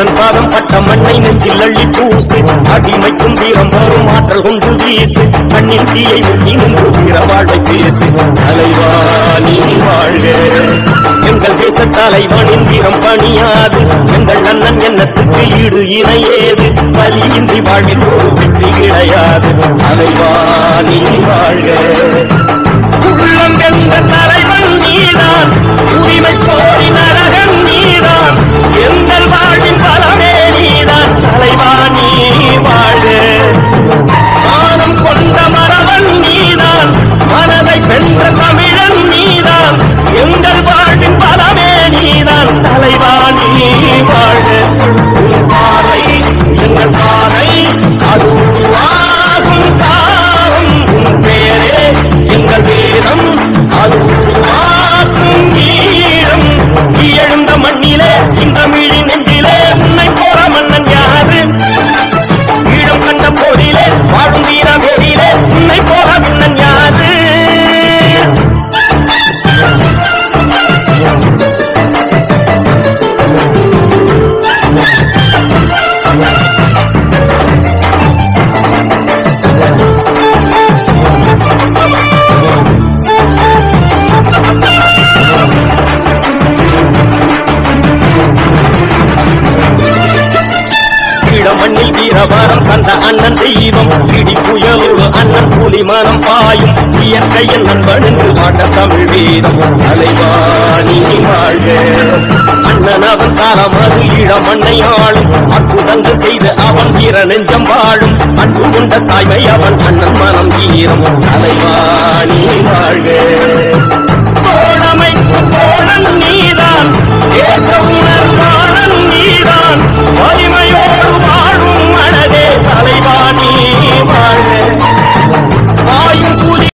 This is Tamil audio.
அண்ணன் பாதம் பட்ட மண்ணை நெஞ்சில் அள்ளி பூசு அடிமைக்கும் வீரம் வரும் ஆற்றல் கொண்டு வீசு கண்ணில் தீயை முன்னி நின்று வீர வாழ்வை பேசு தலைவா நீ வாழ்க எங்கள் தேச தலைவனின் வீரம் பணியாது எங்கள் அண்ணன் எண்ணத்துக்கு ஈடு இணையேது வலியின்றி வாழ்வில் ஒரு வெற்றி கிடையாது தலைவா நீ வாழ்க உள்ளம் என்ற தலைவன் நீதான் உரிமை கோரி நரகன் நீதான் எங்கள் வாழ்வின் பலமே நீதான் தலைவா நீ வாழ்க மானம் கொண்ட மரவன் நீதான் மனதை வென்ற தமிழன் நீதான் எங்கள் வாழ்வின் பலமே நீதான் தலைவா நீ வாழ்க உன் பாறை எங்கள் பாறை அது உருவாகும் காலம் உன் பேரே எங்கள் வீரம் அது உருவாக்கும் ஈரம் நீ எழுந்த மண்ணிலே இந்த மிழி நெஞ்சிலே உன்னை போற மன்னன் யாரு ஈழம் கண்ட போரிலே வாழும் வீர வேரிலே உன்னை போற மன்னன் யாரு மண்ணில் வீரவாரம் தந்த அண்ணன் தெய்வம் இடி புயலோடு அண்ணன் கூலி மனம் பாயும் இயற்கையின் நண்பனுக்கு வாட்ட தமிழ் வீரம் தலைவாணி வாழ்க அண்ணன் அவன் காலம் அது ஈழ மண்ணை ஆளும் அற்புதங்கள் செய்து அவன் வீர நெஞ்சம் வாழும் அன்பு கொண்ட தாய்மை அவன் அண்ணன் மனம் ஈரம் தலைவாணி வாழ்க தோழமைக்கு தோழன் நீதான் தேச உணர்வு